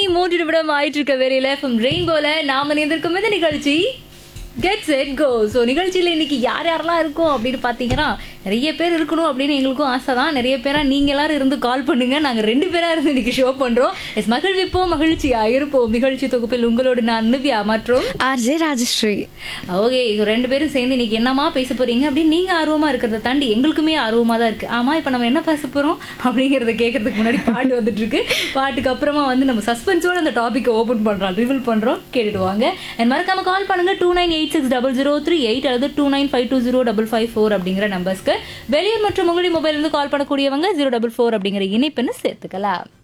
மூன்று நிமிடம் ஆயிட்டு இருக்க வேலையில ரெயின்போல நாம நேர்ந்திருக்கும் இந்த நிகழ்ச்சி கெட் செட் கோ ஸோ நிகழ்ச்சியில் இன்னைக்கு யார் யாரெல்லாம் இருக்கும் அப்படின்னு பார்த்தீங்கன்னா நிறைய பேர் இருக்கணும் அப்படின்னு எங்களுக்கும் ஆசை தான் நிறைய பேரா நீங்க எல்லாரும் இருந்து கால் பண்ணுங்க நாங்கள் ரெண்டு பேரா இருந்து இன்னைக்கு ஷோ பண்றோம் எஸ் மகிழ்விப்போம் மகிழ்ச்சியா இருப்போம் நிகழ்ச்சி தொகுப்பில் உங்களோடு நான் நிவ்யா மற்றும் ஆர்ஜே ராஜஸ்ரீ ஓகே இது ரெண்டு பேரும் சேர்ந்து இன்னைக்கு என்னமா பேச போறீங்க அப்படின்னு நீங்க ஆர்வமா இருக்கிறத தாண்டி எங்களுக்குமே ஆர்வமா தான் இருக்கு ஆமா இப்போ நம்ம என்ன பேச போறோம் அப்படிங்கறத கேட்கறதுக்கு முன்னாடி பாட்டு வந்துட்டு இருக்கு பாட்டுக்கு அப்புறமா வந்து நம்ம சஸ்பென்ஸோட அந்த டாபிக் ஓபன் பண்றோம் ரிவீல் பண்றோம் கேட்டுட்டு வாங்க And மறக்காம கால் பண்ணுங்க two nine eight six double zero three eight அல்லது two nine five two zero double five four அப்படிங்கிற நம்பர்ஸ்க்கு வெளியூர் மற்றும் உங்களுடைய மொபைல் இருந்து கால் பண்ணக்கூடியவங்க ஜீரோ டபுள் ஃபோர் அப்படிங்கிற இணைப்புன்னு சேர்த்துக்கலாம்